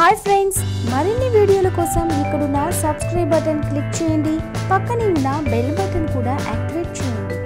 hi friends మరిన్ని వీడియోల కోసం ఇక్కడున్న సబ్స్క్రైబ్ బటన్ క్లిక్ చేయండి పక్కనే ఉన్న బెల్ బటన్ కూడా యాక్టివేట్ చేయండి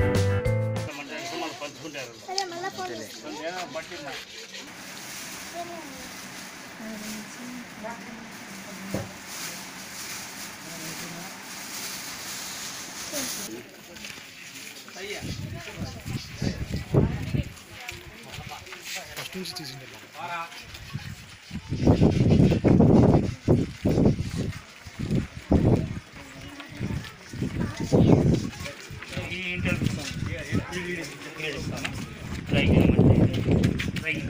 ఈ ఇంటర్వ్యూ ఇస్తాను ఈ వీడియో వీడియో ఇస్తాను ట్రైన్ ట్రైన్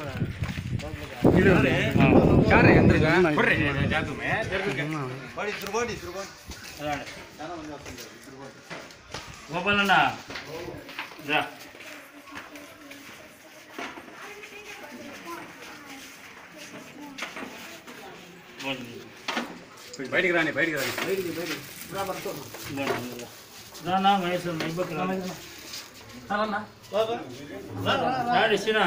గోపాలన్న రా బయటికి రాని బయటికి రాని రానా మహేశ్వర్ మైబక్ రాడు సినా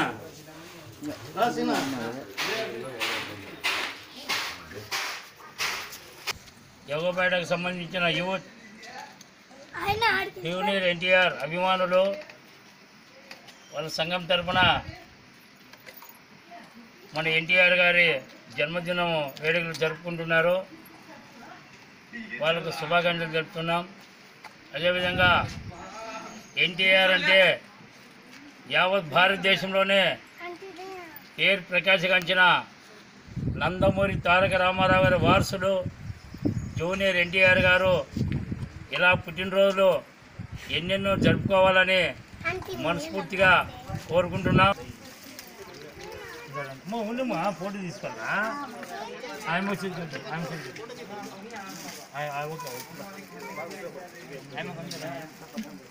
జగోపేటకు సంబంధించిన యూత్ జూనియర్ ఎన్టీఆర్ అభిమానులు వాళ్ళ సంఘం తరపున మన ఎన్టీఆర్ గారి జన్మదినం వేడుకలు జరుపుకుంటున్నారు వాళ్ళకు శుభాకాంక్షలు జరుపుతున్నాం అదేవిధంగా ఎన్టీఆర్ అంటే యావత్ భారతదేశంలోనే పేరు ప్రకాశించిన నందమూరి తారక రామారావు గారి వారసుడు జూనియర్ ఎన్టీఆర్ గారు ఇలా పుట్టినరోజులు ఎన్నెన్నో జరుపుకోవాలని మనస్ఫూర్తిగా కోరుకుంటున్నాం అమ్మా ఉండమ్మా ఫోటో తీసుకోవాలా ఆయన వచ్చి ఆయన ఓకే ఓకే ఆయన కొంచెం